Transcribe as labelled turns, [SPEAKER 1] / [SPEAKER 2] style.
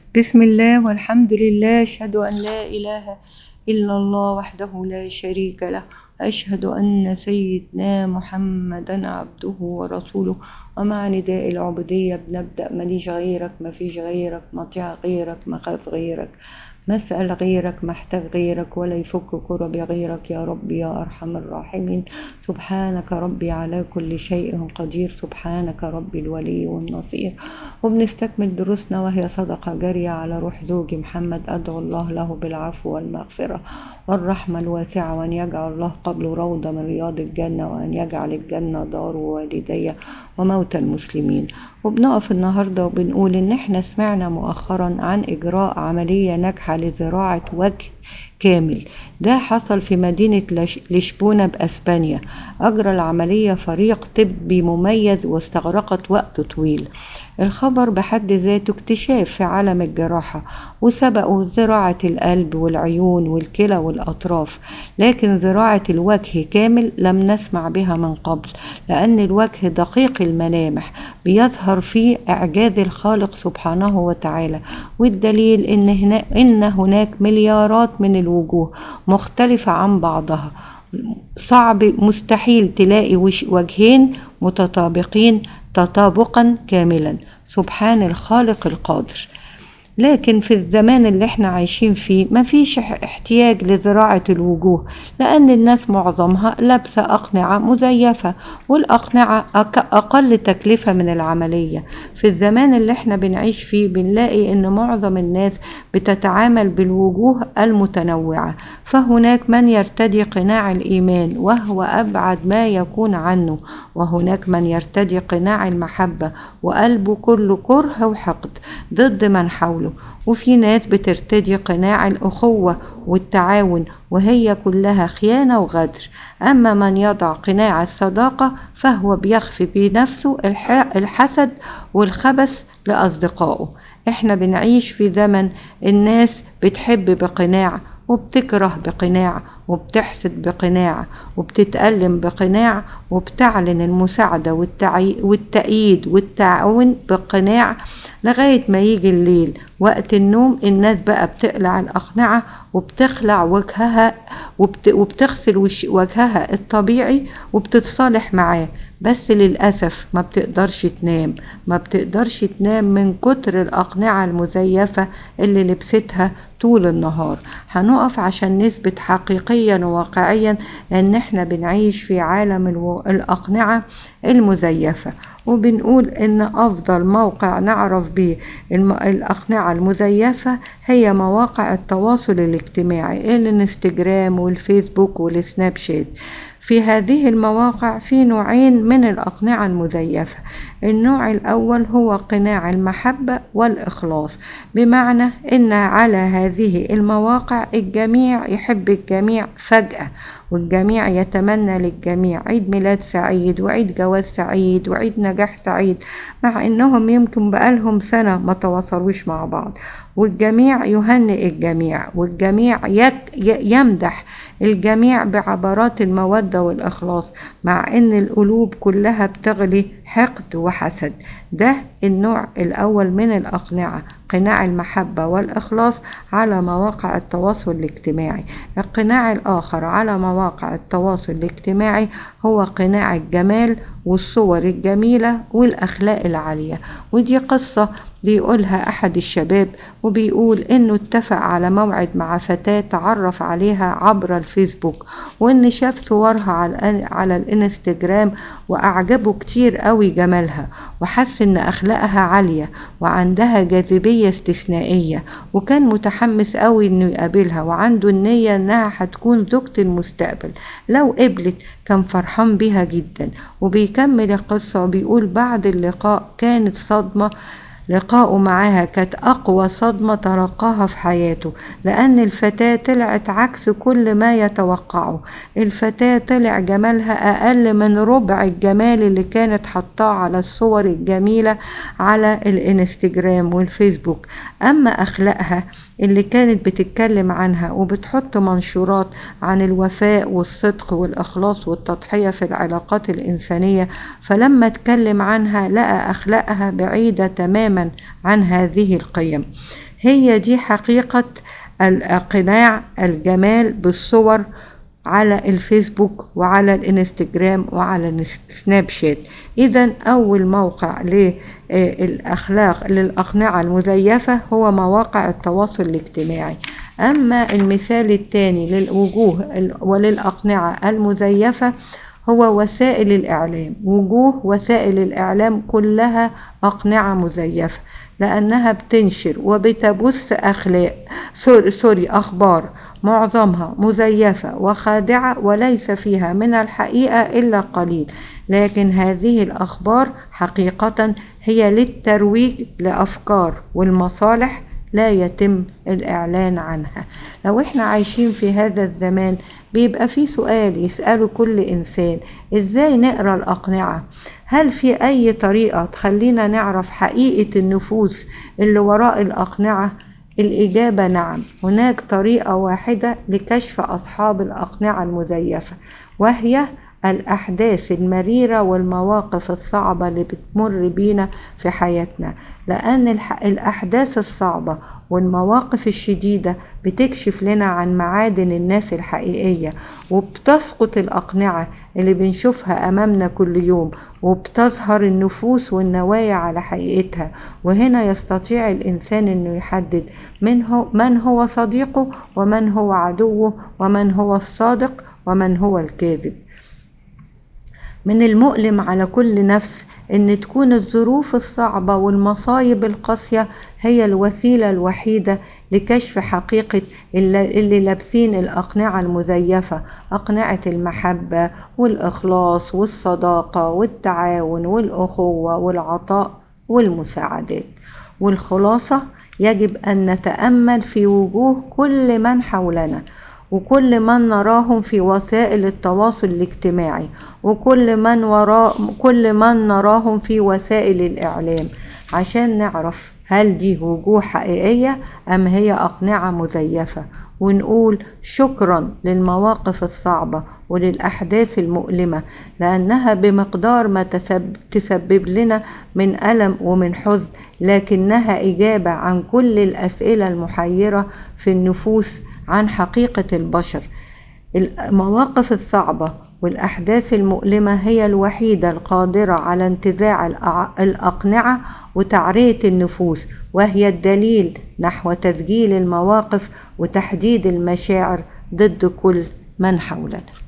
[SPEAKER 1] بسم الله والحمد لله أشهد أن لا إله إلا الله وحده لا شريك له أشهد أن سيدنا محمدا عبده ورسوله ومع نداء العبودية بنبدأ ماليش غيرك مفيش غيرك مطيع غيرك مخاف غيرك مسأل غيرك محتاج غيرك ولا يفك كرب غيرك يا رب يا أرحم الراحمين سبحانك ربي على كل شيء قدير سبحانك ربي الولي والنصير وبنستكمل دروسنا وهي صدقة جارية على روح زوجي محمد أدعو الله له بالعفو والمغفرة والرحمة الواسعة وأن يجعل الله قبله روضة من رياض الجنة وأن يجعل الجنة دار والدي وموتى المسلمين وبنقف النهاردة وبنقول إن إحنا سمعنا مؤخرا عن إجراء عملية ناجحة لزراعة وجه كامل ده حصل في مدينة لشبونة بأسبانيا أجرى العملية فريق طبي مميز واستغرقت وقت طويل الخبر بحد ذاته اكتشاف في عالم الجراحة وسبقوا زراعة القلب والعيون والكلى والأطراف لكن زراعة الوجه كامل لم نسمع بها من قبل لأن الوجه دقيق الملامح بيظهر فيه إعجاز الخالق سبحانه وتعالى والدليل إن, هنا إن هناك مليارات من الوجوه مختلفة عن بعضها صعب مستحيل تلاقي وجهين متطابقين تطابقا كاملا سبحان الخالق القادر لكن في الزمان اللي احنا عايشين فيه مفيش احتياج لزراعة الوجوه لأن الناس معظمها لابسة أقنعة مزيفة والأقنعة أقل تكلفة من العملية في الزمان اللي احنا بنعيش فيه بنلاقي إن معظم الناس بتتعامل بالوجوه المتنوعة فهناك من يرتدي قناع الإيمان وهو أبعد ما يكون عنه وهناك من يرتدي قناع المحبة وقلبه كله كره وحقد ضد من حوله وفي ناس بترتدي قناع الأخوة والتعاون وهي كلها خيانة وغدر أما من يضع قناع الصداقة فهو بيخفي بنفسه الحسد والخبث لأصدقائه احنا بنعيش في زمن الناس بتحب بقناع وبتكره بقناع وبتحسد بقناع وبتتألم بقناع وبتعلن المساعدة والتأييد والتعاون بقناع لغاية ما يجي الليل وقت النوم الناس بقى بتقلع الأقنعة وبتخلع وجهها وبت وبتغسل وجهها الطبيعي وبتتصالح معاه بس للأسف ما بتقدرش تنام ما بتقدرش تنام من كتر الأقنعة المزيفة اللي لبستها طول النهار هنقف عشان نثبت حقيقيا وواقعيا ان احنا بنعيش في عالم الأقنعة المزيفة وبنقول ان افضل موقع نعرف به الاقنعة المزيفة هي مواقع التواصل الاجتماعي الانستجرام والفيسبوك والسناب شات في هذه المواقع في نوعين من الأقنعة المزيفة النوع الأول هو قناع المحبة والإخلاص بمعنى أن على هذه المواقع الجميع يحب الجميع فجأة والجميع يتمنى للجميع عيد ميلاد سعيد وعيد جواز سعيد وعيد نجاح سعيد مع انهم يمكن بقالهم سنة ما تواصلوش مع بعض والجميع يهنئ الجميع والجميع يمدح الجميع بعبرات المودة والإخلاص مع ان القلوب كلها بتغلي حقد وحسد ده النوع الأول من الأقنعة قناع المحبة والإخلاص على مواقع التواصل الاجتماعي القناع الآخر على مواقع التواصل الاجتماعي هو قناع الجمال والصور الجميلة والأخلاق العالية ودي قصة بيقولها أحد الشباب وبيقول إنه اتفق على موعد مع فتاة تعرف عليها عبر الفيسبوك وإن شاف صورها على, على الانستجرام وأعجبه كتير قوي جمالها وحس إن أخلاقها عالية وعندها جاذبية استثنائية وكان متحمس قوي إنه يقابلها وعنده النية إنها هتكون زوجة المستقبل لو قبلت كان فرحان بيها جدا وبيكمل القصة وبيقول بعد اللقاء كانت صدمة لقاؤه معاها كانت أقوى صدمة تلقاها في حياته لأن الفتاة طلعت عكس كل ما يتوقعه الفتاة طلع جمالها أقل من ربع الجمال اللي كانت حطاه على الصور الجميلة على الانستجرام والفيسبوك أما أخلاقها اللي كانت بتتكلم عنها وبتحط منشورات عن الوفاء والصدق والإخلاص والتضحية في العلاقات الإنسانية فلما اتكلم عنها لقى أخلاقها بعيدة تماما عن هذه القيم هي دي حقيقة الإقناع الجمال بالصور على الفيسبوك وعلى الانستجرام وعلى السناب شات اذا اول موقع للاخلاق للاقنعه المزيفه هو مواقع التواصل الاجتماعي اما المثال الثاني للوجوه وللاقنعه المزيفه هو وسائل الاعلام وجوه وسائل الاعلام كلها اقنعه مزيفه لانها بتنشر وبتبث اخلاق سوري اخبار معظمها مزيفة وخادعة وليس فيها من الحقيقة إلا قليل لكن هذه الأخبار حقيقة هي للترويج لأفكار والمصالح لا يتم الإعلان عنها لو احنا عايشين في هذا الزمان بيبقى في سؤال يسأله كل إنسان إزاي نقرأ الأقنعة هل في أي طريقة تخلينا نعرف حقيقة النفوس اللي وراء الأقنعة الإجابة نعم هناك طريقة واحدة لكشف أصحاب الأقنعة المزيفة وهي الأحداث المريرة والمواقف الصعبة اللي بتمر بينا في حياتنا لأن الأحداث الصعبة والمواقف الشديدة بتكشف لنا عن معادن الناس الحقيقية وبتسقط الأقنعة اللي بنشوفها أمامنا كل يوم وبتظهر النفوس والنوايا على حقيقتها وهنا يستطيع الإنسان أنه يحدد من هو, من هو صديقه ومن هو عدوه ومن هو الصادق ومن هو الكاذب من المؤلم على كل نفس ان تكون الظروف الصعبة والمصايب القاسية هي الوسيلة الوحيدة لكشف حقيقة اللي لابسين الأقنعة المزيفة أقنعة المحبة والإخلاص والصداقة والتعاون والأخوة والعطاء والمساعدات والخلاصة يجب أن نتأمل في وجوه كل من حولنا وكل من نراهم في وسائل التواصل الاجتماعي وكل من وراء كل من نراهم في وسائل الإعلام عشان نعرف هل دي وجوه حقيقية أم هي أقنعة مزيفة ونقول شكرا للمواقف الصعبة وللأحداث المؤلمة لأنها بمقدار ما تسبب لنا من ألم ومن حزن لكنها إجابة عن كل الأسئلة المحيرة في النفوس عن حقيقة البشر المواقف الصعبة والأحداث المؤلمة هي الوحيدة القادرة على انتزاع الأقنعة وتعرية النفوس وهي الدليل نحو تسجيل المواقف وتحديد المشاعر ضد كل من حولنا